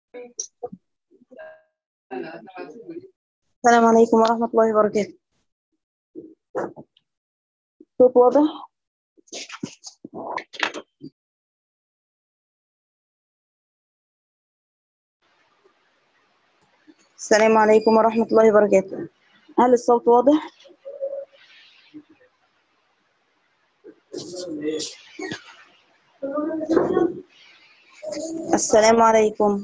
السلام عليكم ورحمة الله وبركاته صوت واضح السلام عليكم ورحمة الله وبركاته هل الصوت واضح؟ السلام عليكم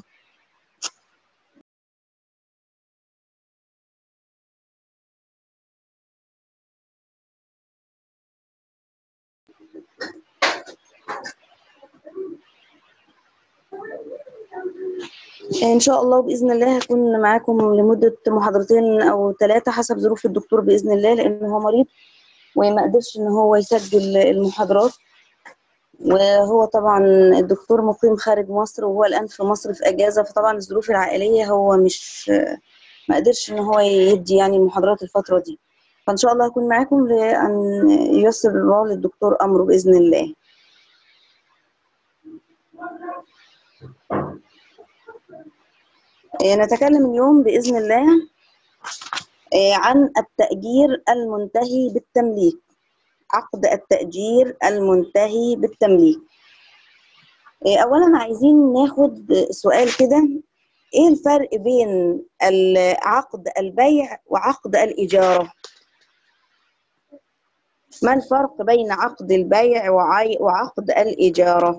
إن شاء الله بإذن الله هكون معاكم لمدة محاضرتين أو ثلاثة حسب ظروف الدكتور بإذن الله لأن هو مريض وما قدرش إن هو يسجل المحاضرات وهو طبعا الدكتور مقيم خارج مصر وهو الآن في مصر في أجازة فطبعا الظروف العائلية هو مش ما قدرش إن هو يدي يعني المحاضرات الفترة دي فإن شاء الله هكون معاكم لأن ييسر الله للدكتور أمره بإذن الله نتكلم اليوم بإذن الله عن التأجير المنتهي بالتمليك عقد التأجير المنتهي بالتمليك أولا عايزين ناخد سؤال كده إيه الفرق بين عقد البيع وعقد الإجارة؟ ما الفرق بين عقد البيع وعقد الإجارة؟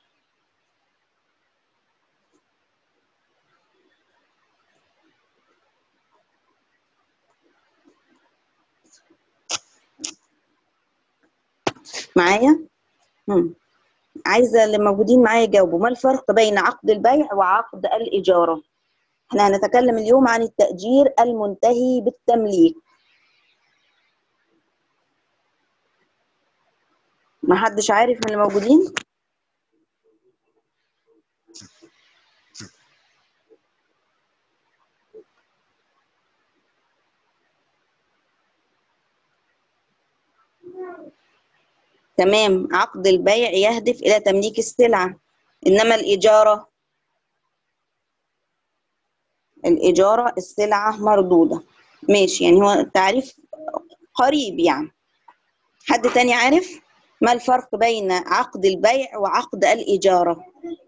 معايا مم. عايزه اللي موجودين معايا يجاوبوا ما الفرق بين عقد البيع وعقد الاجاره احنا هنتكلم اليوم عن التاجير المنتهي بالتمليك ما حدش عارف من الموجودين تمام عقد البيع يهدف إلى تمليك السلعة إنما الإجارة الإجارة السلعة مردودة ماشي يعني هو التعريف قريب يعني حد تاني عارف ما الفرق بين عقد البيع وعقد الإجارة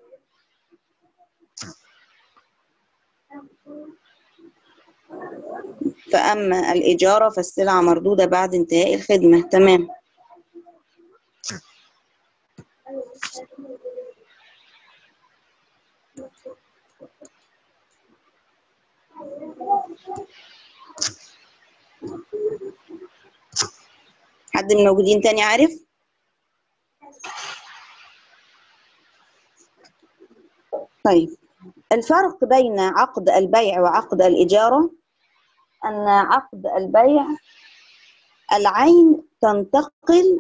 فأما الإجارة فالسلعة مردودة بعد انتهاء الخدمة تمام حد من الموجودين تاني عارف طيب الفرق بين عقد البيع وعقد الإجارة أن عقد البيع العين تنتقل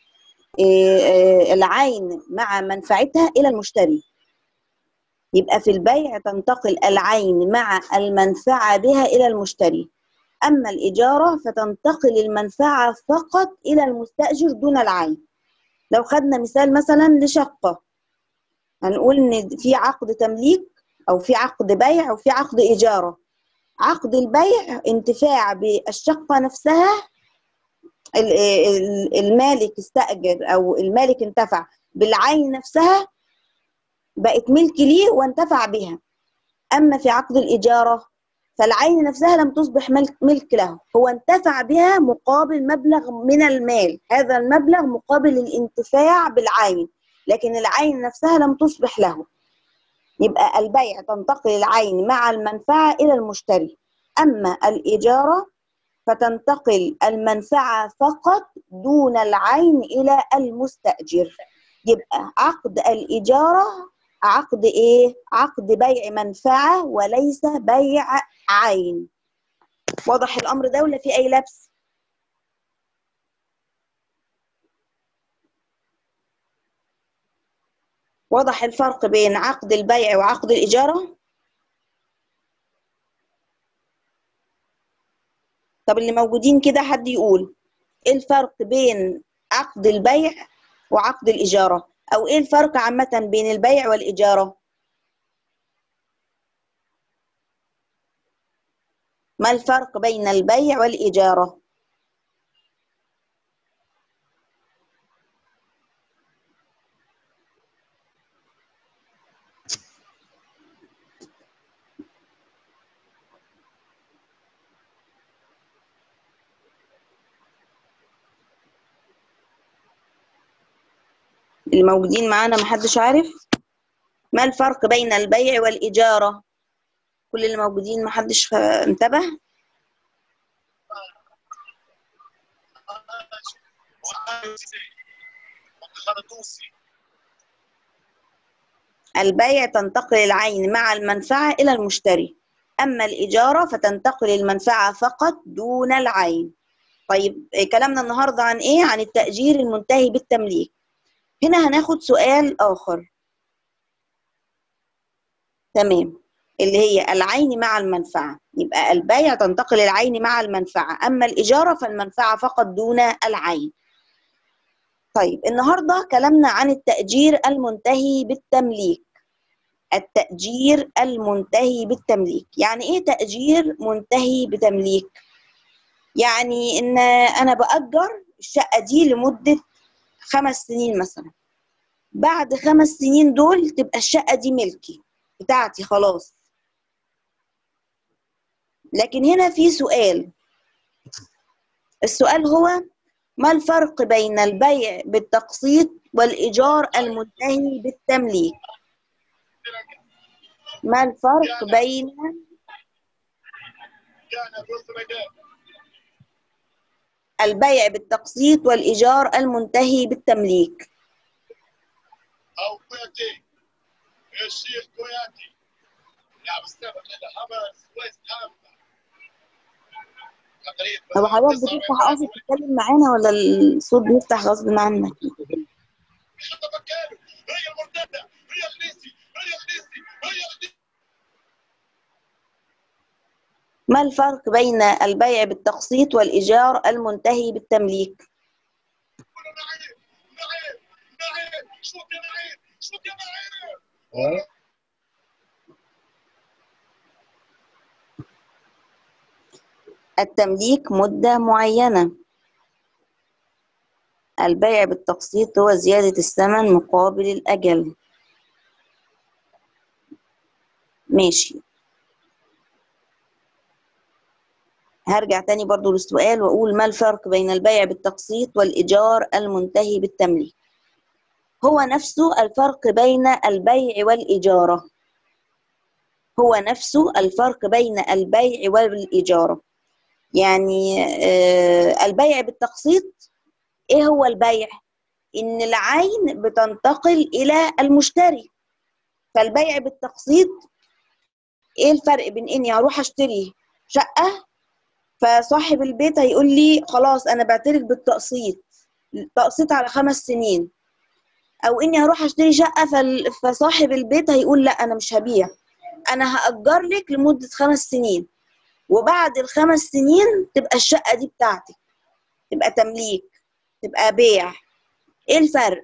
العين مع منفعتها إلى المشتري يبقى في البيع تنتقل العين مع المنفعة بها إلى المشتري أما الإجارة فتنتقل المنفعة فقط إلى المستأجر دون العين لو خدنا مثال مثلا لشقة هنقول إن في عقد تمليك أو في عقد بيع وفي عقد إجارة عقد البيع انتفاع بالشقة نفسها المالك استأجر أو المالك انتفع بالعين نفسها بقت ملك ليه وانتفع بها أما في عقد الإجارة فالعين نفسها لم تصبح ملك, ملك له هو انتفع بها مقابل مبلغ من المال هذا المبلغ مقابل الانتفاع بالعين لكن العين نفسها لم تصبح له يبقى البيع تنتقل العين مع المنفعة إلى المشتري أما الإجارة فتنتقل المنفعة فقط دون العين إلى المستأجر يبقى عقد الإجارة عقد إيه؟ عقد بيع منفعة وليس بيع عين واضح الأمر ده ولا في أي لبس؟ واضح الفرق بين عقد البيع وعقد الإجارة؟ طب اللي موجودين كده حد يقول ايه الفرق بين عقد البيع وعقد الإجارة أو ايه الفرق عامة بين البيع والإجارة ما الفرق بين البيع والإجارة الموجودين معانا محدش عارف ما الفرق بين البيع والإجارة كل اللي موجودين محدش ف- انتبه البيع تنتقل العين مع المنفعة إلى المشتري أما الإجارة فتنتقل المنفعة فقط دون العين طيب إيه كلامنا النهاردة عن إيه؟ عن التأجير المنتهي بالتمليك هنا هناخد سؤال آخر تمام اللي هي العين مع المنفعة يبقى البيع تنتقل العين مع المنفعة أما الإجارة فالمنفعة فقط دون العين طيب النهاردة كلامنا عن التأجير المنتهي بالتمليك التأجير المنتهي بالتمليك يعني إيه تأجير منتهي بتمليك؟ يعني إن أنا بأجر الشقة دي لمدة خمس سنين مثلا بعد خمس سنين دول تبقى الشقة دي ملكي بتاعتي خلاص لكن هنا في سؤال السؤال هو ما الفرق بين البيع بالتقسيط والإيجار المنتهي بالتمليك ما الفرق بين البيع بالتقسيط والإيجار المنتهي بالتمليك او كويتي الشيخ كويتي لاعب السابق لحماس ويست هام طب حضرتك بتفتح قصدي تتكلم معانا ولا الصوت بيفتح غصب عنك هي المرتده هي خليسي هي خليسي هي خليسي ما الفرق بين البيع بالتقسيط والإيجار المنتهي بالتمليك قولوا نعيم نعيم نعيم شوف يا نعيم شوف يا نعيم التمليك مدة معينة البيع بالتقسيط هو زيادة الثمن مقابل الأجل ماشي هرجع تاني برضو للسؤال وأقول ما الفرق بين البيع بالتقسيط والإيجار المنتهي بالتمليك هو نفسه الفرق بين البيع والإجارة هو نفسه الفرق بين البيع والإجارة يعني آه، البيع بالتقسيط ايه هو البيع ان العين بتنتقل الى المشتري فالبيع بالتقسيط ايه الفرق بين اني اروح اشتري شقة فصاحب البيت هيقول لي خلاص انا بعترف بالتقسيط التقسيط على خمس سنين او اني هروح اشتري شقة فال- فصاحب البيت هيقول لا انا مش هبيع انا هأجر لك لمدة خمس سنين وبعد الخمس سنين تبقى الشقة دي بتاعتك تبقى تمليك تبقى بيع ايه الفرق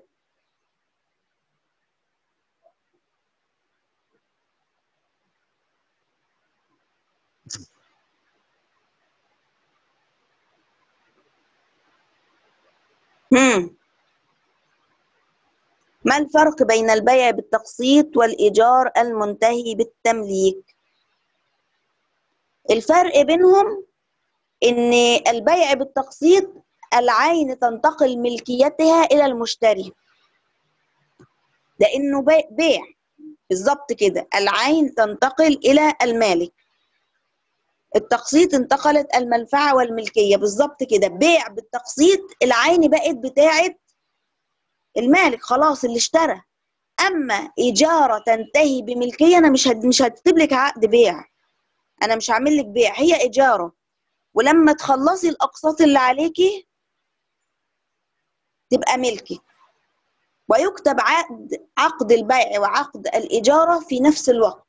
هم. ما الفرق بين البيع بالتقسيط والإيجار المنتهي بالتمليك الفرق بينهم إن البيع بالتقسيط العين تنتقل ملكيتها إلى المشتري لأنه بي- بيع بالظبط كده العين تنتقل إلى المالك التقسيط انتقلت المنفعة والملكية بالظبط كده بيع بالتقسيط العين بقت بتاعة المالك خلاص اللي اشترى أما إيجارة تنتهي بملكية أنا مش هد... مش هكتب لك عقد بيع أنا مش هعمل لك بيع هي إيجارة ولما تخلصي الأقساط اللي عليكي تبقى ملكك ويكتب عقد عقد البيع وعقد الإجارة في نفس الوقت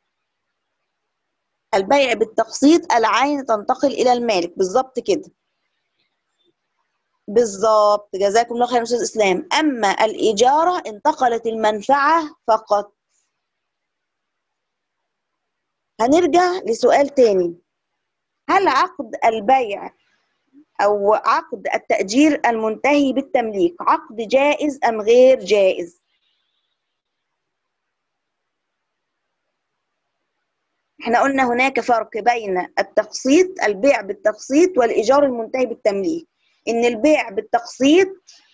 البيع بالتقسيط العين تنتقل إلى المالك بالظبط كده بالظبط جزاكم الله خير يا أستاذ إسلام أما الإجارة انتقلت المنفعة فقط هنرجع لسؤال تاني هل عقد البيع أو عقد التأجير المنتهي بالتمليك عقد جائز أم غير جائز؟ احنا قلنا هناك فرق بين التقسيط البيع بالتقسيط والإيجار المنتهي بالتمليك إن البيع بالتقسيط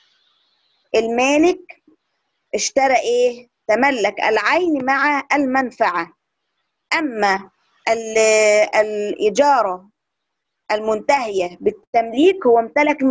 المالك اشترى إيه؟ تملك العين مع المنفعة أما ال- الإجارة المنتهية بالتمليك هو امتلك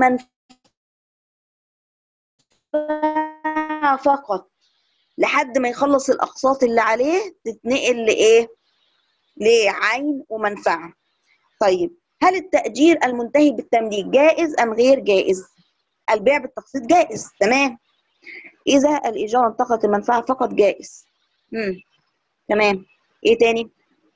منفعة فقط لحد ما يخلص الأقساط اللي عليه تتنقل لإيه؟ لعين ومنفعة طيب هل التأجير المنتهي بالتمليك جائز أم غير جائز؟ البيع بالتقسيط جائز تمام إذا الإيجار انتقلت المنفعة فقط جائز مم. تمام إيه تاني؟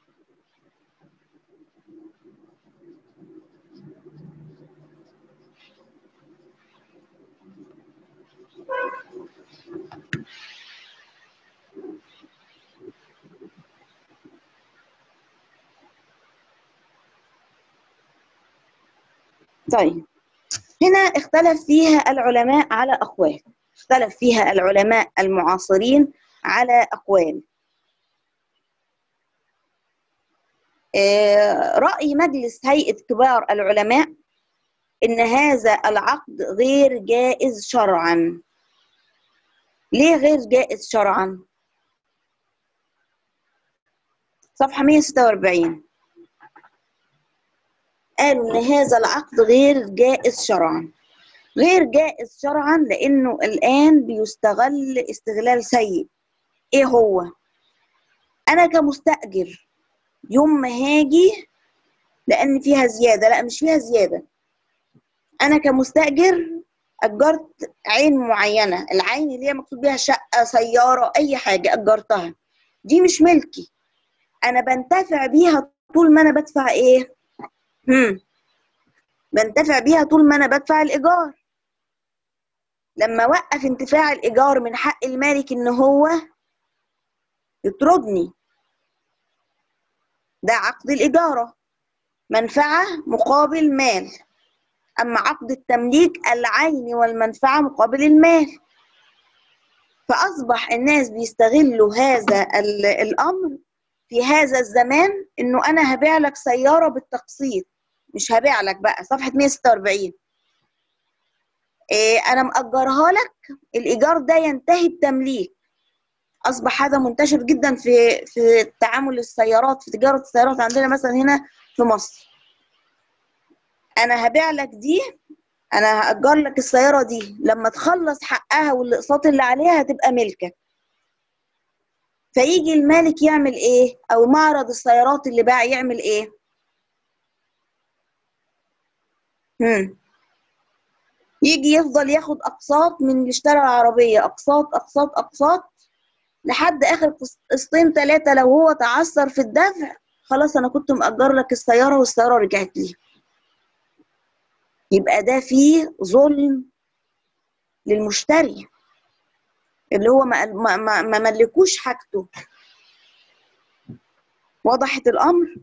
طيب هنا اختلف فيها العلماء على أقوال اختلف فيها العلماء المعاصرين على أقوال آه، رأي مجلس هيئة كبار العلماء إن هذا العقد غير جائز شرعا ليه غير جائز شرعا؟ صفحة 146 قالوا إن هذا العقد غير جائز شرعا غير جائز شرعا لأنه الآن بيستغل استغلال سيء إيه هو؟ أنا كمستأجر يوم ما هاجي لأن فيها زيادة لا مش فيها زيادة أنا كمستأجر أجرت عين معينة العين اللي هي مقصود بيها شقة سيارة أي حاجة أجرتها دي مش ملكي أنا بنتفع بيها طول ما أنا بدفع إيه؟ هم. بنتفع بيها طول ما أنا بدفع الإيجار لما وقف انتفاع الإيجار من حق المالك إن هو يطردني ده عقد الإجارة منفعة مقابل مال أما عقد التمليك العين والمنفعة مقابل المال فأصبح الناس بيستغلوا هذا ال- الأمر في هذا الزمان إنه أنا هبيع لك سيارة بالتقسيط مش هبيع لك بقى صفحة 146 إيه أنا مأجرها لك الإيجار ده ينتهي بتمليك أصبح هذا منتشر جدا في في تعامل السيارات في تجارة السيارات عندنا مثلا هنا في مصر أنا هبيع لك دي أنا هأجر لك السيارة دي لما تخلص حقها والأقساط اللي عليها هتبقى ملكك فيجي المالك يعمل إيه؟ أو معرض السيارات اللي باع يعمل إيه؟ هم. يجي يفضل ياخد أقساط من اللي اشترى العربية أقساط أقساط أقساط لحد اخر قسطين ثلاثه لو هو تعثر في الدفع خلاص انا كنت مأجر لك السياره والسياره رجعت لي يبقى ده فيه ظلم للمشتري اللي هو ما ما ما ما ملكوش حاجته وضحت الامر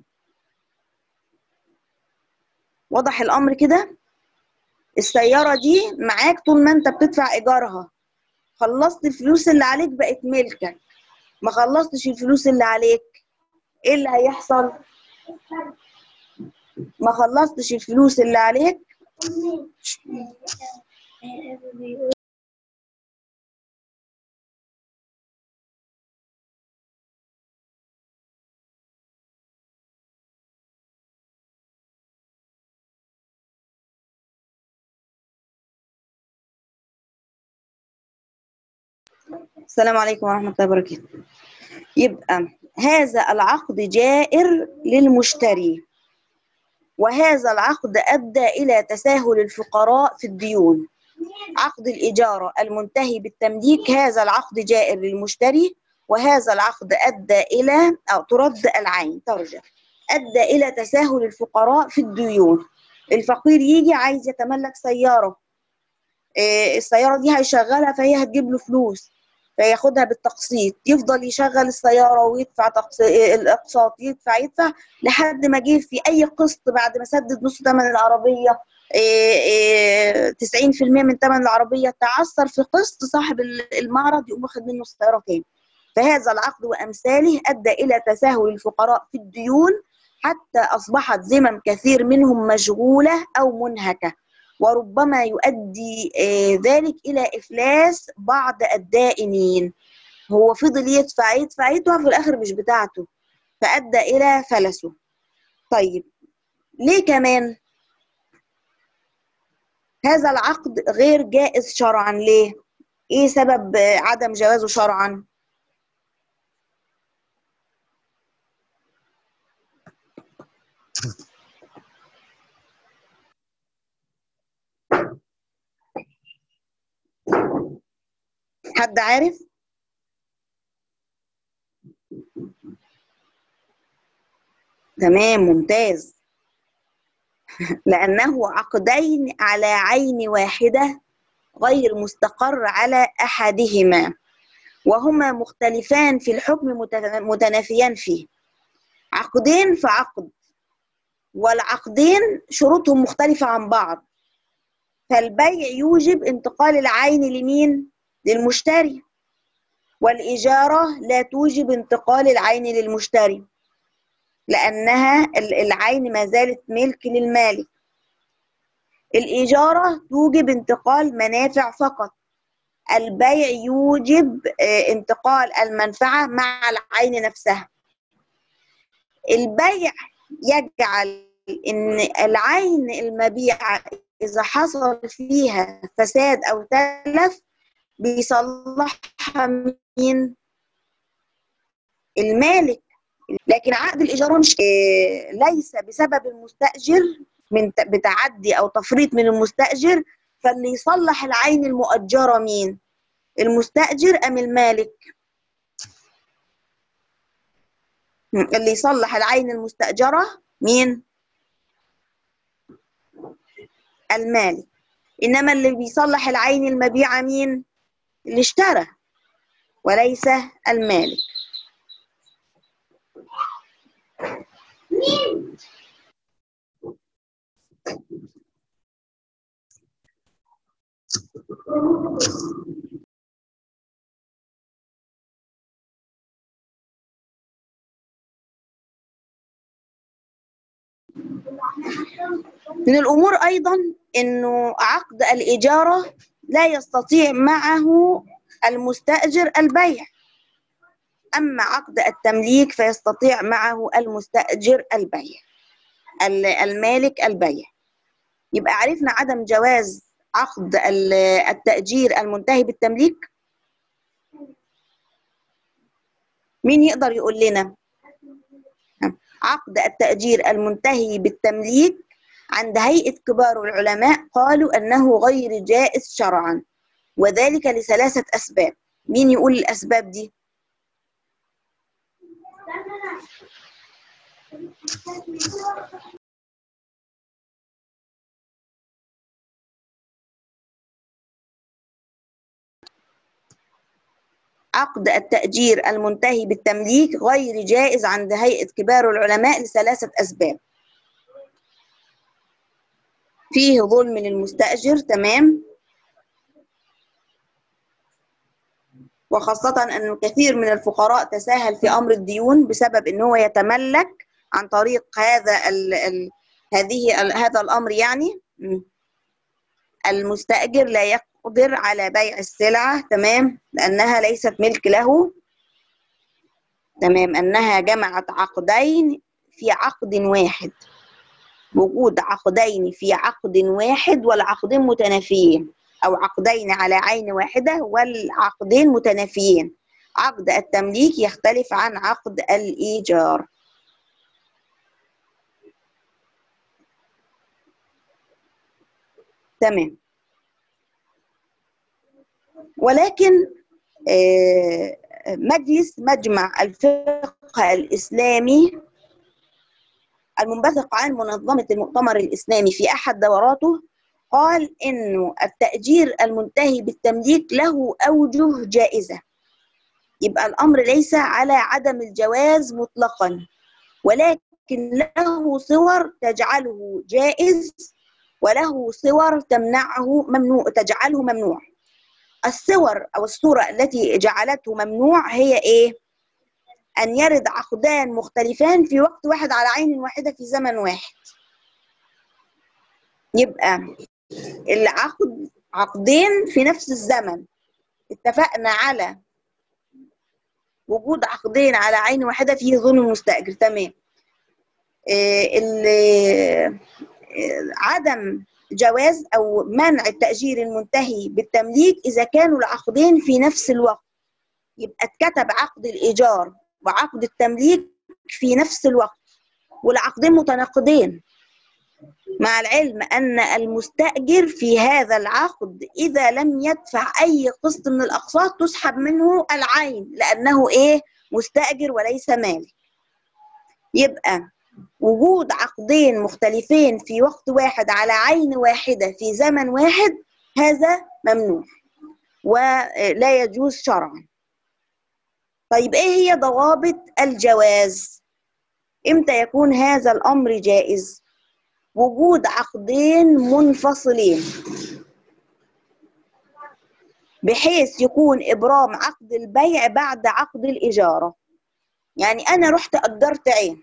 وضح الامر كده السياره دي معاك طول ما انت بتدفع ايجارها خلصت الفلوس اللي عليك بقت ملكك ما خلصتش الفلوس اللي عليك ايه اللي هيحصل ما خلصتش الفلوس اللي عليك السلام عليكم ورحمة الله وبركاته يبقى هذا العقد جائر للمشتري وهذا العقد أدى إلى تساهل الفقراء في الديون عقد الإجارة المنتهي بالتمليك هذا العقد جائر للمشتري وهذا العقد أدى إلى أو ترد العين ترجع أدى إلى تساهل الفقراء في الديون الفقير يجي عايز يتملك سيارة إيه السيارة دي هيشغلها فهي هتجيب له فلوس فياخدها بالتقسيط يفضل يشغل السيارة ويدفع تقس- الأقساط يدفع يدفع لحد ما جه في أي قسط بعد ما سدد نص ثمن العربية إيه إيه 90% من ثمن العربية تعثر في قسط صاحب ال- المعرض يقوم واخد منه السيارة تاني فهذا العقد وأمثاله أدى إلى تساهل الفقراء في الديون حتى أصبحت ذمم كثير منهم مشغولة أو منهكة وربما يؤدي آه، ذلك إلى إفلاس بعض الدائنين هو فضل يدفع يدفع يدفع في الآخر مش بتاعته فأدى إلى فلسه طيب ليه كمان هذا العقد غير جائز شرعا ليه ايه سبب آه، عدم جوازه شرعا حد عارف تمام ممتاز لأنه عقدين على عين واحدة غير مستقر على أحدهما وهما مختلفان في الحكم متنا- متنافيان فيه عقدين في عقد والعقدين شروطهم مختلفة عن بعض فالبيع يوجب انتقال العين لمين؟ للمشتري والإجارة لا توجب انتقال العين للمشتري لأنها ال- العين ما زالت ملك للمالك الإجارة توجب انتقال منافع فقط البيع يوجب آه، انتقال المنفعة مع العين نفسها البيع يجعل ان العين المبيعة اذا حصل فيها فساد او تلف بيصلحها مين المالك لكن عقد الايجار مش آه، ليس بسبب المستاجر من ت- بتعدي او تفريط من المستاجر فاللي يصلح العين المؤجره مين المستاجر ام المالك اللي يصلح العين المستأجرة مين؟ المالك إنما اللي بيصلح العين المبيعة مين؟ اللي اشترى وليس المالك من الأمور أيضا أنه عقد الإجارة لا يستطيع معه المستأجر البيع أما عقد التمليك فيستطيع معه المستأجر البيع ال- المالك البيع يبقى عرفنا عدم جواز عقد ال- التأجير المنتهي بالتمليك مين يقدر يقول لنا عقد التأجير المنتهي بالتمليك عند هيئة كبار العلماء قالوا أنه غير جائز شرعا وذلك لثلاثة أسباب مين يقول الأسباب دي؟ عقد التأجير المنتهي بالتمليك غير جائز عند هيئة كبار العلماء لثلاثة أسباب فيه ظلم للمستأجر تمام وخاصة أن كثير من الفقراء تساهل في أمر الديون بسبب أنه هو يتملك عن طريق هذا ال ال هذه ال هذا الأمر يعني م. المستأجر لا يقدر على بيع السلعة تمام لأنها ليست ملك له تمام أنها جمعت عقدين في عقد واحد وجود عقدين في عقد واحد والعقدين متنافيين أو عقدين على عين واحدة والعقدين متنافيين عقد التمليك يختلف عن عقد الإيجار تمام ولكن آه، مجلس مجمع الفقه الإسلامي المنبثق عن منظمة المؤتمر الإسلامي في أحد دوراته قال إنه التأجير المنتهي بالتمليك له أوجه جائزة يبقى الأمر ليس على عدم الجواز مطلقا ولكن له صور تجعله جائز وله صور تمنعه ممنوع تجعله ممنوع الصور أو الصورة التي جعلته ممنوع هي إيه؟ أن يرد عقدان مختلفان في وقت واحد على عين واحدة في زمن واحد يبقى العقد عقدين في نفس الزمن اتفقنا على وجود عقدين على عين واحدة فيه ظلم المستأجر تمام إيه ال- عدم جواز أو منع التأجير المنتهي بالتمليك إذا كانوا العقدين في نفس الوقت يبقى اتكتب عقد الإيجار وعقد التمليك في نفس الوقت والعقدين متناقضين مع العلم أن المستأجر في هذا العقد إذا لم يدفع أي قسط من الأقساط تسحب منه العين لأنه إيه مستأجر وليس مالك يبقى وجود عقدين مختلفين في وقت واحد على عين واحدة في زمن واحد هذا ممنوع ولا يجوز شرعا طيب ايه هي ضوابط الجواز امتى يكون هذا الامر جائز وجود عقدين منفصلين بحيث يكون ابرام عقد البيع بعد عقد الاجاره يعني انا رحت اجرت عين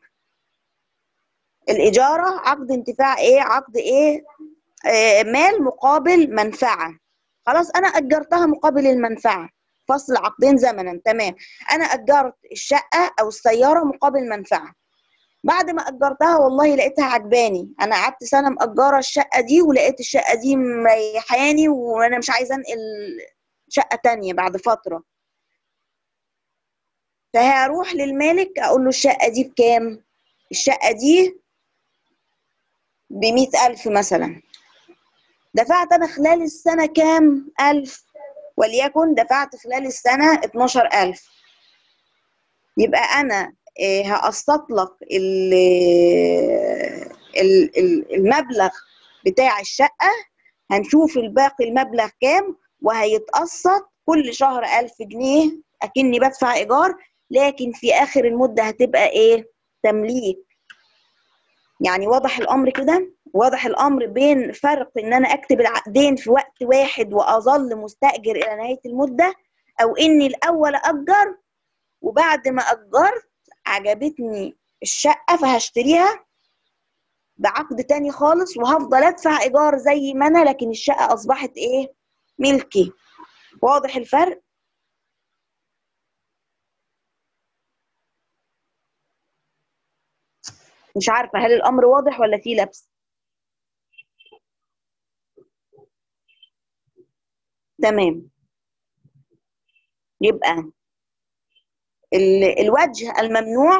الإجارة عقد انتفاع إيه؟ عقد إيه؟ آه مال مقابل منفعة. خلاص أنا أجرتها مقابل المنفعة. فصل عقدين زمنا تمام. أنا أجرت الشقة أو السيارة مقابل منفعة. بعد ما أجرتها والله لقيتها عجباني، أنا قعدت سنة مأجرة الشقة دي ولقيت الشقة دي مريحاني وأنا مش عايزة أنقل شقة تانية بعد فترة. فهروح للمالك أقول له الشقة دي بكام؟ الشقة دي بمئة ألف مثلا دفعت أنا خلال السنة كام ألف وليكن دفعت خلال السنة 12 ألف يبقى أنا هقسط لك المبلغ بتاع الشقة هنشوف الباقي المبلغ كام وهيتقسط كل شهر ألف جنيه أكني بدفع إيجار لكن في آخر المدة هتبقى إيه تمليك يعني واضح الامر كده واضح الامر بين فرق ان انا اكتب العقدين في وقت واحد واظل مستاجر الى نهايه المده او اني الاول اجر وبعد ما اجرت عجبتني الشقه فهشتريها بعقد تاني خالص وهفضل ادفع ايجار زي ما انا لكن الشقه اصبحت ايه ملكي واضح الفرق مش عارفة هل الأمر واضح ولا فيه لبس تمام يبقى ال- الوجه الممنوع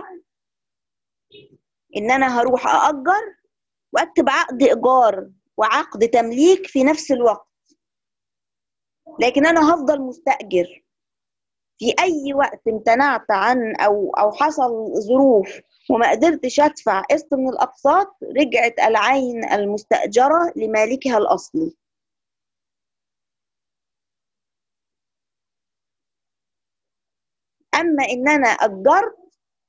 إن أنا هروح أأجر وأكتب عقد إيجار وعقد تمليك في نفس الوقت لكن أنا هفضل مستأجر في أي وقت امتنعت عن أو أو حصل ظروف وما قدرتش ادفع قسط من الاقساط رجعت العين المستاجره لمالكها الاصلي اما ان انا اجرت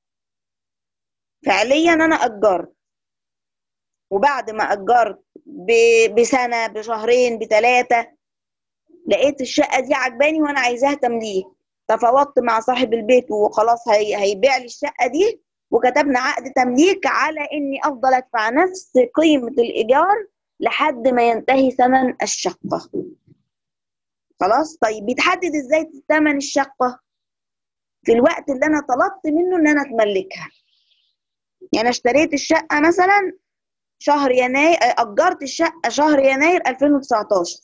فعليا انا اجرت وبعد ما اجرت بسنه بشهرين بثلاثه لقيت الشقه دي عجباني وانا عايزاها تمليك تفاوضت مع صاحب البيت وخلاص هي هيبيع لي الشقه دي وكتبنا عقد تمليك على اني افضل ادفع نفس قيمه الايجار لحد ما ينتهي ثمن الشقه خلاص طيب بيتحدد ازاي ثمن الشقه في الوقت اللي انا طلبت منه ان انا اتملكها يعني اشتريت الشقه مثلا شهر يناير اجرت الشقه شهر يناير 2019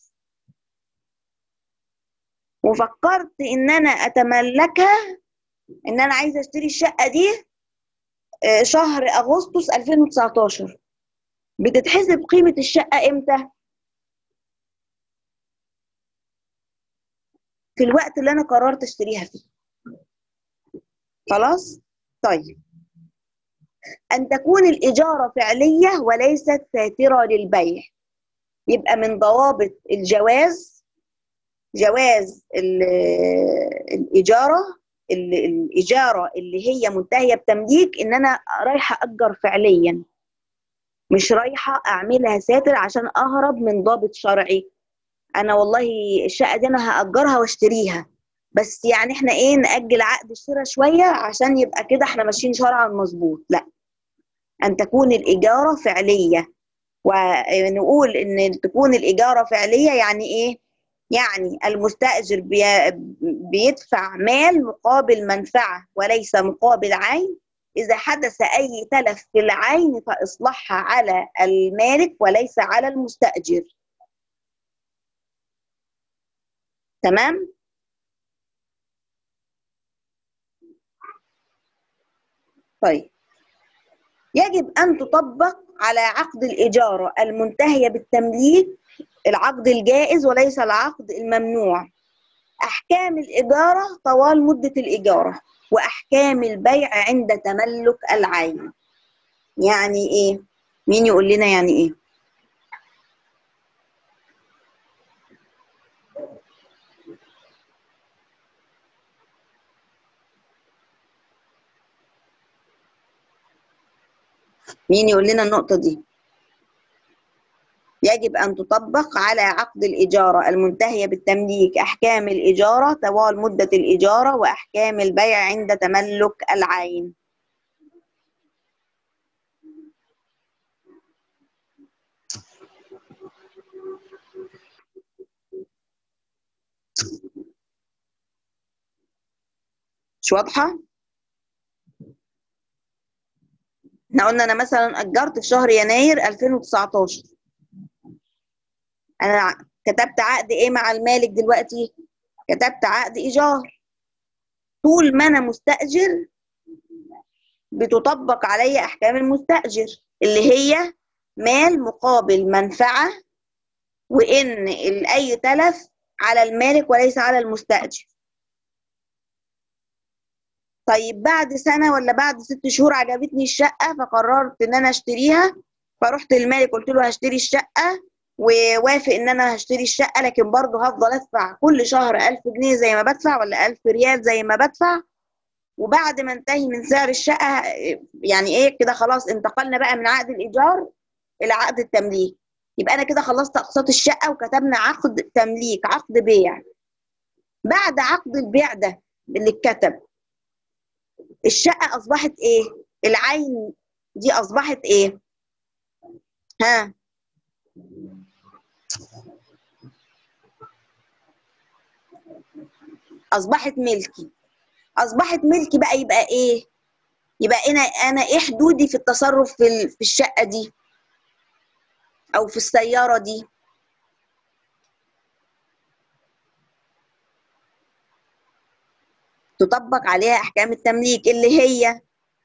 وفكرت ان انا اتملكها ان انا عايزه اشتري الشقه دي شهر اغسطس 2019 بتتحسب قيمه الشقه امتى في الوقت اللي انا قررت اشتريها فيه خلاص طيب ان تكون الاجاره فعليه وليست ساتره للبيع يبقى من ضوابط الجواز جواز الاجاره ال- الاجاره اللي هي منتهيه بتمليك ان انا رايحه اجر فعليا مش رايحه اعملها ساتر عشان اهرب من ضابط شرعي انا والله الشقه دي انا هاجرها واشتريها بس يعني احنا ايه ناجل عقد الشراء شويه عشان يبقى كده احنا ماشيين شرعا مظبوط لا ان تكون الاجاره فعليه ونقول ان تكون الاجاره فعليه يعني ايه يعني المستاجر بي- بيدفع مال مقابل منفعه وليس مقابل عين اذا حدث اي تلف في العين فاصلاحها على المالك وليس على المستاجر تمام طيب يجب أن تطبق على عقد الإجارة المنتهية بالتمليك العقد الجائز وليس العقد الممنوع أحكام الإجارة طوال مدة الإجارة وأحكام البيع عند تملك العين يعني إيه؟ مين يقول لنا يعني إيه؟ مين يقول لنا النقطة دي؟ يجب أن تطبق على عقد الإجارة المنتهية بالتمليك أحكام الإجارة طوال مدة الإجارة وأحكام البيع عند تملك العين مش واضحة؟ احنا قلنا أنا مثلا أجرت في شهر يناير 2019 أنا كتبت عقد إيه مع المالك دلوقتي؟ كتبت عقد إيجار طول ما أنا مستأجر بتطبق علي أحكام المستأجر اللي هي مال مقابل منفعة وإن ال- أي تلف على المالك وليس على المستأجر طيب بعد سنة ولا بعد ست شهور عجبتني الشقة فقررت إن أنا أشتريها فرحت للمالك قلت له هشتري الشقة ووافق إن أنا هشتري الشقة لكن برضه هفضل أدفع كل شهر ألف جنيه زي ما بدفع ولا ألف ريال زي ما بدفع وبعد ما انتهي من سعر الشقة يعني إيه كده خلاص انتقلنا بقى من عقد الإيجار إلى عقد التمليك يبقى أنا كده خلصت أقساط الشقة وكتبنا عقد تمليك عقد بيع بعد عقد البيع ده اللي اتكتب الشقة أصبحت إيه؟ العين دي أصبحت إيه؟ ها؟ أصبحت ملكي أصبحت ملكي بقى يبقى إيه؟ يبقى أنا أنا إيه حدودي في التصرف في ال- في الشقة دي؟ أو في السيارة دي؟ تطبق عليها أحكام التمليك اللي هي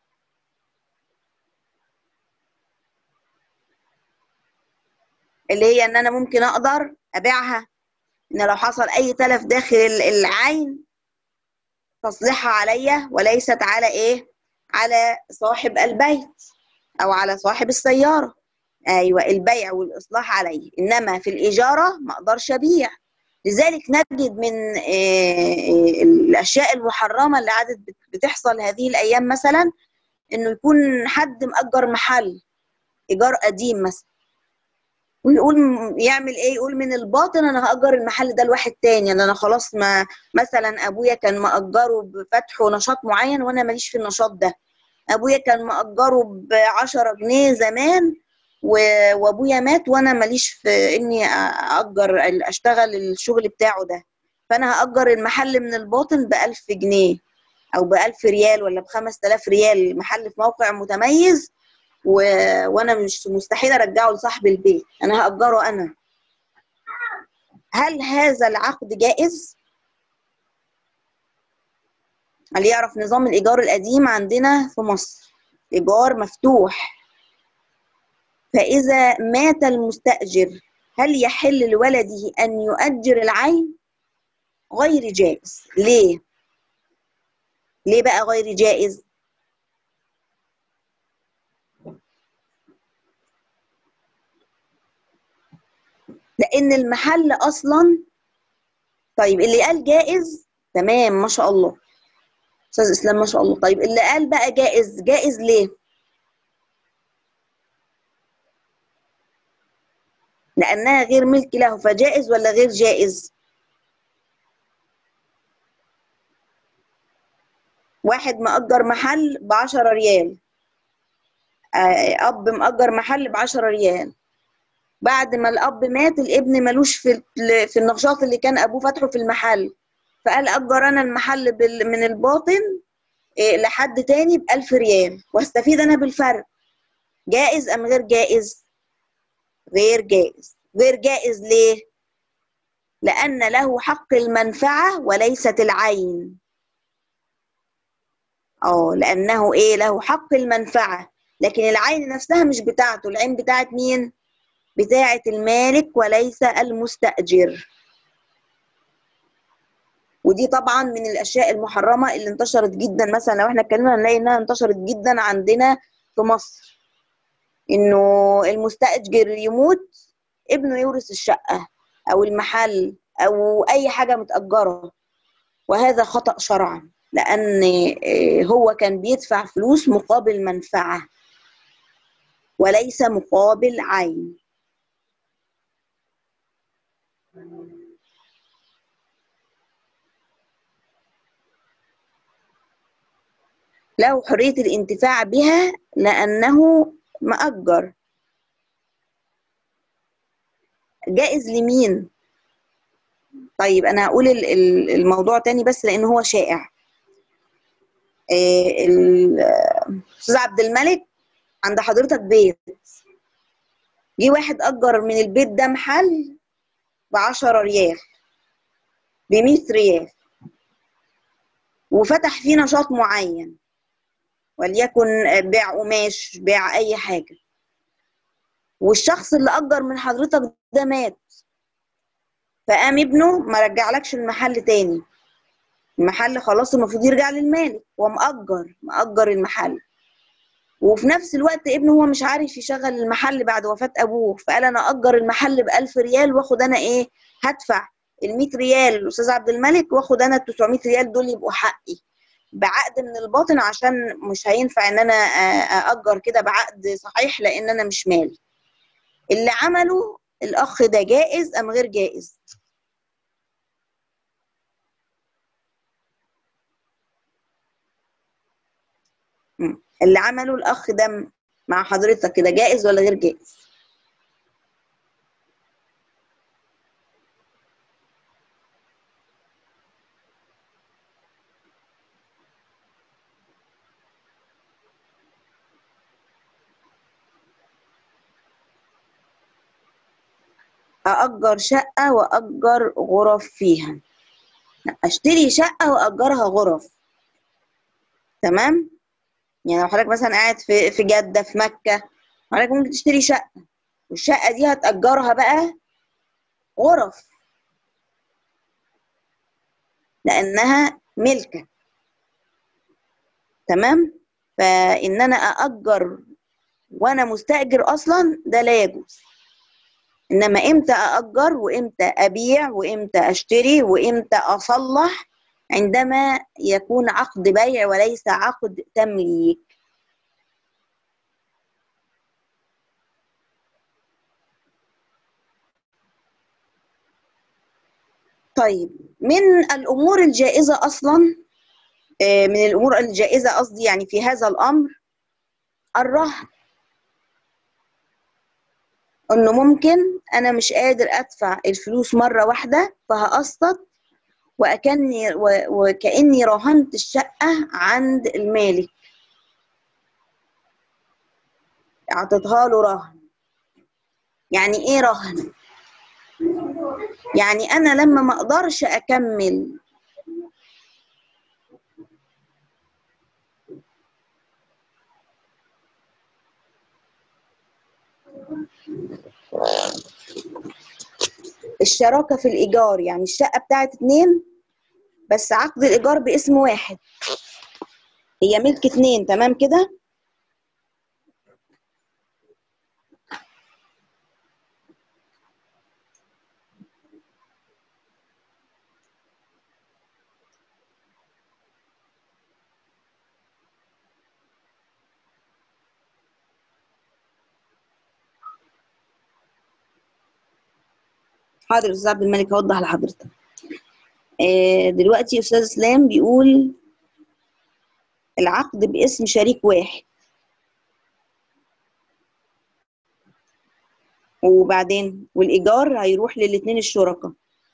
اللي هي ان انا ممكن اقدر ابيعها ان لو حصل اي تلف داخل ال- العين تصليحها عليا وليست على ايه على صاحب البيت او على صاحب السياره ايوه البيع والاصلاح عليه انما في الاجاره ما اقدرش ابيع لذلك نجد من آه، الاشياء المحرمه اللي عادت بت- بتحصل هذه الايام مثلا انه يكون حد مأجر محل ايجار قديم مثلا ويقول يعمل ايه يقول من الباطن انا هاجر المحل ده لواحد تاني يعني انا خلاص ما مثلا ابويا كان مأجره بفتحه نشاط معين وانا ماليش في النشاط ده ابويا كان مأجره ب 10 جنيه زمان و- وابويا مات وانا ماليش في اني اجر اشتغل الشغل بتاعه ده فانا هاجر المحل من الباطن ب 1000 جنيه او ب 1000 ريال ولا ب 5000 ريال محل في موقع متميز و... وانا مش مستحيل ارجعه لصاحب البيت انا هاجره انا هل هذا العقد جائز اللي يعرف نظام الايجار القديم عندنا في مصر ايجار مفتوح فاذا مات المستاجر هل يحل لولده ان يؤجر العين غير جائز ليه ليه بقى غير جائز لان المحل اصلا طيب اللي قال جائز تمام ما شاء الله استاذ اسلام ما شاء الله طيب اللي قال بقى جائز جائز ليه لانها غير ملك له فجائز ولا غير جائز واحد مأجر محل بعشرة ريال آه، أب مأجر محل بعشرة ريال بعد ما الأب مات الابن ملوش في في النشاط اللي كان أبوه فاتحه في المحل فقال أجر أنا المحل بال- من الباطن إيه، لحد تاني بألف ريال واستفيد أنا بالفرق جائز أم غير جائز؟ غير جائز غير جائز ليه؟ لأن له حق المنفعة وليست العين اه لأنه إيه له حق المنفعة لكن العين نفسها مش بتاعته العين بتاعت مين؟ بتاعت المالك وليس المستأجر ودي طبعا من الاشياء المحرمه اللي انتشرت جدا مثلا لو احنا اتكلمنا هنلاقي انها انتشرت جدا عندنا في مصر انه المستاجر يموت ابنه يورث الشقه او المحل او اي حاجه متاجره وهذا خطا شرعا لان آه، هو كان بيدفع فلوس مقابل منفعه وليس مقابل عين له حرية الانتفاع بها لأنه مأجر جائز لمين؟ طيب أنا هقول ال- ال- الموضوع تاني بس لأن هو شائع آه، ال- آه، أستاذ عبد الملك عند حضرتك بيت جه واحد أجر من البيت ده محل بعشرة ريال بمية ريال وفتح فيه نشاط معين وليكن بيع قماش بيع اي حاجه والشخص اللي اجر من حضرتك ده مات فقام ابنه ما رجعلكش المحل تاني المحل خلاص المفروض يرجع للمالك هو مأجر مأجر المحل وفي نفس الوقت ابنه هو مش عارف يشغل المحل بعد وفاة أبوه فقال أنا أجر المحل بألف ريال وآخد أنا إيه هدفع ال 100 ريال للأستاذ عبد الملك وآخد أنا ال 900 ريال دول يبقوا حقي بعقد من الباطن عشان مش هينفع ان انا آه، ااجر كده بعقد صحيح لان انا مش مالي اللي عمله الاخ ده جائز ام غير جائز مم. اللي عمله الاخ ده مع حضرتك كده جائز ولا غير جائز أأجر شقة وأجر غرف فيها لا، أشتري شقة وأجرها غرف تمام يعني لو حضرتك مثلا قاعد في في جدة في مكة حضرتك ممكن تشتري شقة والشقة دي هتأجرها بقى غرف لأنها ملكك تمام فإن أنا أأجر وأنا مستأجر أصلا ده لا يجوز انما امتى ااجر وامتى ابيع وامتى اشتري وامتى اصلح عندما يكون عقد بيع وليس عقد تمليك طيب من الامور الجائزه اصلا آه، من الامور الجائزه قصدي يعني في هذا الامر الرهن انه ممكن انا مش قادر ادفع الفلوس مره واحده فهقسط وأكني و- وكاني راهنت الشقه عند المالك اعطيتها له رهن يعني ايه رهن يعني انا لما ما اقدرش اكمل الشراكة في الإيجار يعني الشقة بتاعت اتنين بس عقد الإيجار باسم واحد هي ملك اتنين تمام كده حاضر استاذ عبد الملك هوضح لحضرتك آه، دلوقتي استاذ اسلام بيقول العقد باسم شريك واحد وبعدين والايجار هيروح للاثنين الشركاء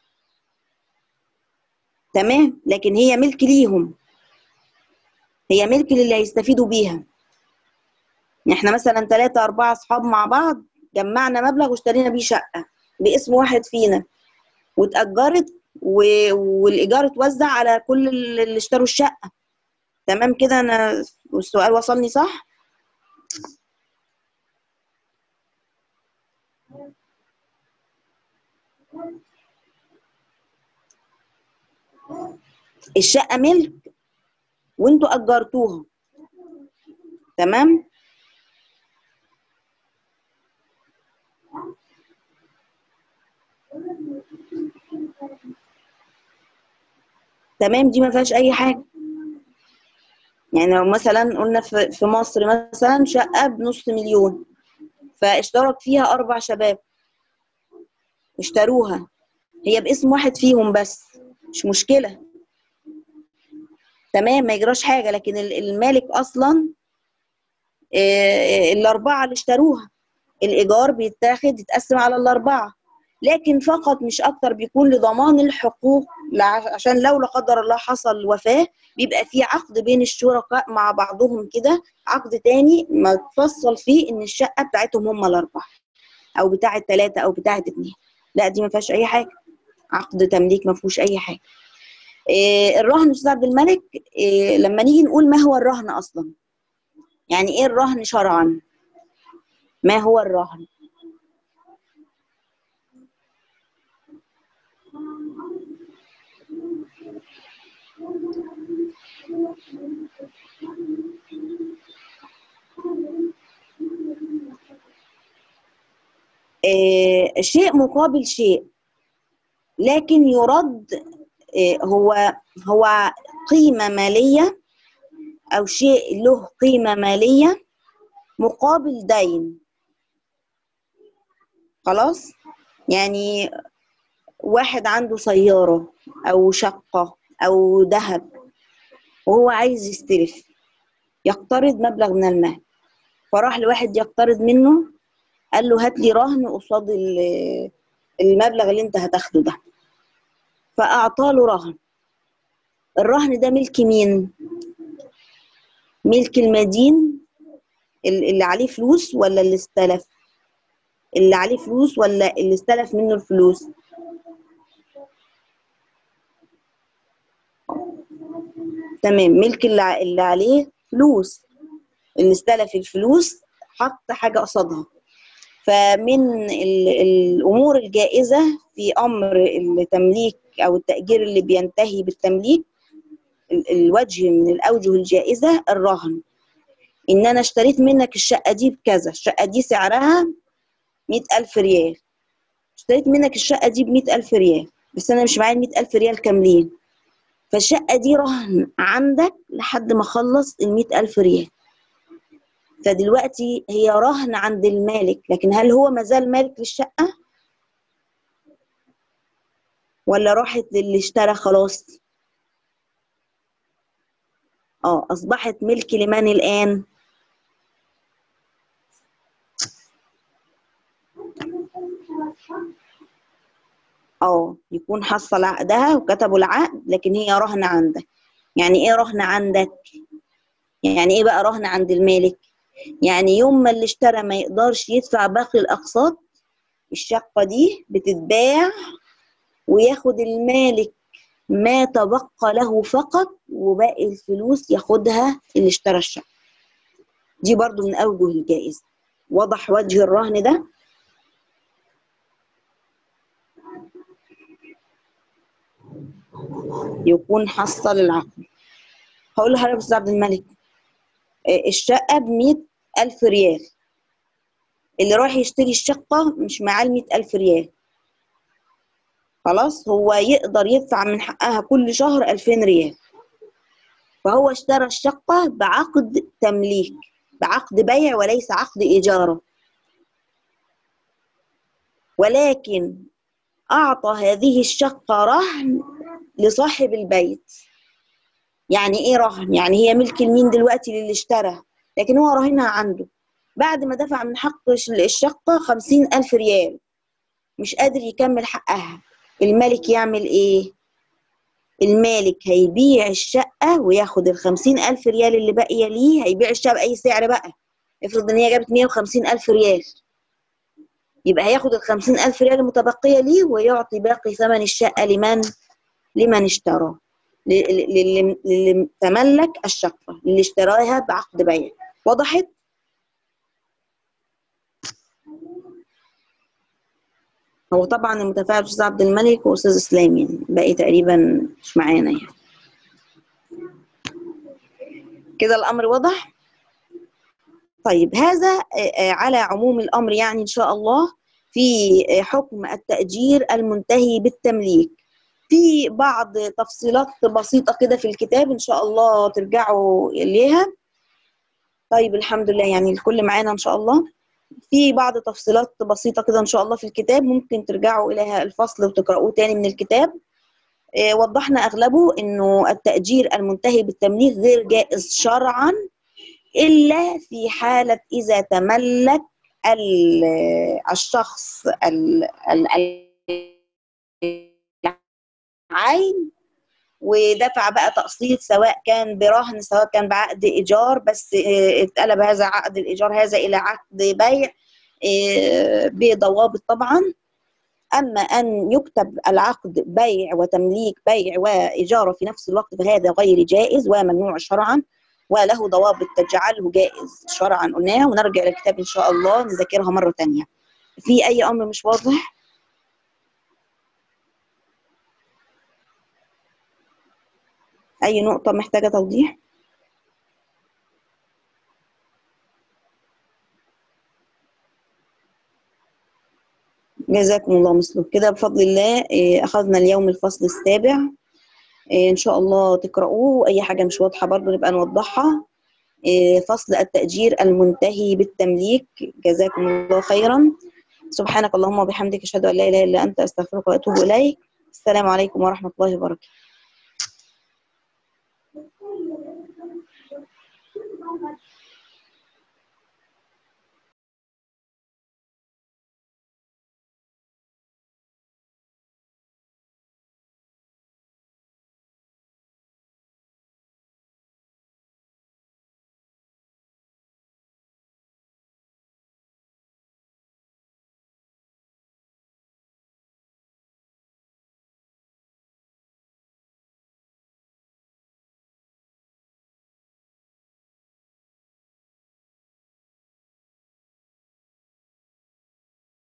تمام لكن هي ملك ليهم هي ملك للي هيستفيدوا بيها احنا مثلا ثلاثة أربعة أصحاب مع بعض جمعنا مبلغ واشترينا بيه شقة باسم واحد فينا واتأجرت و... والإيجار اتوزع على كل اللي اشتروا الشقة تمام كده أنا السؤال وصلني صح؟ الشقة ملك وانتوا أجرتوها تمام؟ تمام دي ما فيهاش اي حاجه يعني لو مثلا قلنا في في مصر مثلا شقه بنص مليون فاشترك فيها اربع شباب اشتروها هي باسم واحد فيهم بس مش مشكله تمام ما يجراش حاجه لكن ال- المالك اصلا آه، الاربعه اللي اشتروها الايجار بيتاخد يتقسم على الاربعه لكن فقط مش اكتر بيكون لضمان الحقوق لع- عشان لو لا قدر الله حصل وفاة بيبقى في عقد بين الشركاء مع بعضهم كده عقد تاني ما تفصل فيه ان الشقة بتاعتهم هم الاربعة او بتاعة ثلاثة او بتاعة اتنين لا دي ما فيهاش اي حاجة عقد تمليك ما فيهوش اي حاجة إيه الرهن استاذ عبد الملك إيه لما نيجي نقول ما هو الرهن اصلا يعني ايه الرهن شرعا ما هو الرهن آه، شيء مقابل شيء لكن يرد آه، هو هو قيمة مالية أو شيء له قيمة مالية مقابل دين خلاص يعني واحد عنده سيارة أو شقة أو ذهب وهو عايز يستلف يقترض مبلغ من المال فراح لواحد يقترض منه قال له هات لي رهن قصاد ال- المبلغ اللي انت هتاخده ده فأعطاه له رهن الرهن ده ملك مين؟ ملك المدين ال- اللي عليه فلوس ولا اللي استلف؟ اللي عليه فلوس ولا اللي استلف منه الفلوس؟ تمام ملك اللي ع- اللي عليه فلوس اللي استلف الفلوس حط حاجة قصادها فمن ال- الأمور الجائزة في أمر التمليك أو التأجير اللي بينتهي بالتمليك ال- الوجه من الأوجه الجائزة الرهن إن أنا اشتريت منك الشقة دي بكذا الشقة دي سعرها مئة ألف ريال اشتريت منك الشقة دي بمئة ألف ريال بس أنا مش معايا المئة ألف ريال كاملين فالشقة دي رهن عندك لحد ما أخلص المئة ألف ريال فدلوقتي هي رهن عند المالك لكن هل هو مازال مالك للشقة ولا راحت للي اشترى خلاص اه أصبحت ملك لمن الآن اه يكون حصل عقدها وكتبوا العقد لكن هي رهن عندك يعني ايه رهن عندك يعني ايه بقى رهن عند المالك يعني يوم ما اللي اشترى ما يقدرش يدفع باقي الأقساط الشقة دي بتتباع وياخد المالك ما تبقى له فقط وباقي الفلوس ياخدها اللي اشترى الشقة دي برضو من أوجه الجائزة وضح وجه الرهن ده يكون حصل العقد هقول لحضرتك يا أستاذ عبد الملك آه، الشقة بمية ألف ريال اللي راح يشتري الشقة مش معاه المية ألف ريال خلاص هو يقدر يدفع من حقها كل شهر ألفين ريال فهو اشترى الشقة بعقد تمليك بعقد بيع وليس عقد إيجارة ولكن أعطى هذه الشقة رهن لصاحب البيت يعني إيه رهن؟ يعني هي ملك المين دلوقتي للي اشترى لكن هو راهنها عنده بعد ما دفع من حق الشقة خمسين ألف ريال مش قادر يكمل حقها الملك يعمل إيه؟ المالك هيبيع الشقة وياخد الخمسين ألف ريال اللي باقية ليه هيبيع الشقة بأي سعر بقى افرض إن هي جابت مية وخمسين ألف ريال يبقى هياخد الخمسين ألف ريال المتبقية ليه ويعطي باقي ثمن الشقة لمن لمن اشترى للي, للي تملك الشقة اللي اشتراها بعقد بيع وضحت؟ هو طبعا المتفاعل استاذ عبد الملك واستاذ اسلام يعني باقي تقريبا مش معانا يعني كده الامر واضح طيب هذا على عموم الامر يعني ان شاء الله في حكم التاجير المنتهي بالتمليك في بعض تفصيلات بسيطه كده في الكتاب ان شاء الله ترجعوا اليها طيب الحمد لله يعني الكل معانا ان شاء الله في بعض تفصيلات بسيطة كده إن شاء الله في الكتاب ممكن ترجعوا إليها الفصل وتقرأوه تاني من الكتاب إيه وضحنا أغلبه إنه التأجير المنتهي بالتمليك غير جائز شرعا إلا في حالة إذا تملك الشخص العين ودفع بقى تقسيط سواء كان برهن سواء كان بعقد ايجار بس اتقلب هذا عقد الايجار هذا الى عقد بيع بضوابط طبعا اما ان يكتب العقد بيع وتمليك بيع واجاره في نفس الوقت فهذا غير جائز وممنوع شرعا وله ضوابط تجعله جائز شرعا قلناها ونرجع للكتاب ان شاء الله نذاكرها مره ثانيه في اي امر مش واضح أي نقطة محتاجة توضيح؟ جزاكم الله مثله كده بفضل الله أخذنا اليوم الفصل السابع إن شاء الله تقرأوه أي حاجة مش واضحة برضو نبقى نوضحها فصل التأجير المنتهي بالتمليك جزاكم الله خيرا سبحانك اللهم وبحمدك أشهد أن لا إله إلا أنت أستغفرك وأتوب إليك السلام عليكم ورحمة الله وبركاته